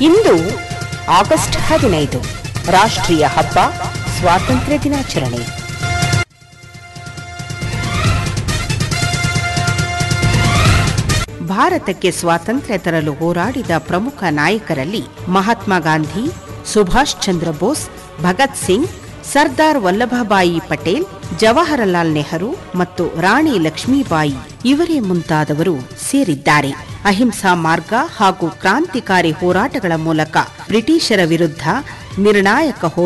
ಇಂದು August ಹದಿನೈದು ರಾಷ್ಟ್ರೀಯ ಹಬ್ಬ ಸ್ವಾತಂತ್ರ್ಯ ದಿನಾಚರಣೆ ಭಾರತಕ್ಕೆ ಸ್ವಾತಂತ್ರ್ಯ ತರಲು ಹೋರಾಡಿದ ಪ್ರಮುಖ ನಾಯಕರಲ್ಲಿ ಮಹಾತ್ಮ ಗಾಂಧಿ ಸುಭಾಷ್ ಚಂದ್ರ ಬೋಸ್ ಭಗತ್ ಸಿಂಗ್ ಸರ್ದಾರ್ ವಲ್ಲಭಭಾಯಿ ಪಟೇಲ್ ಜವಾಹರಲಾಲ್ ನೆಹರು ಮತ್ತು ರಾಣಿ ಲಕ್ಷ್ಮೀಬಾಯಿ ಇವರೇ ಮುಂತಾದವರು ಸೇರಿದ್ದಾರೆ ಅಹಿಂಸಾ ಮಾರ್ಗ ಹಾಗೂ ಕ್ರಾಂತಿಕಾರಿ ಹೋರಾಟಗಳ ಮೂಲಕ ಬ್ರಿಟಿಷರ ವಿರುದ್ಧ ನಿರ್ಣಾಯಕ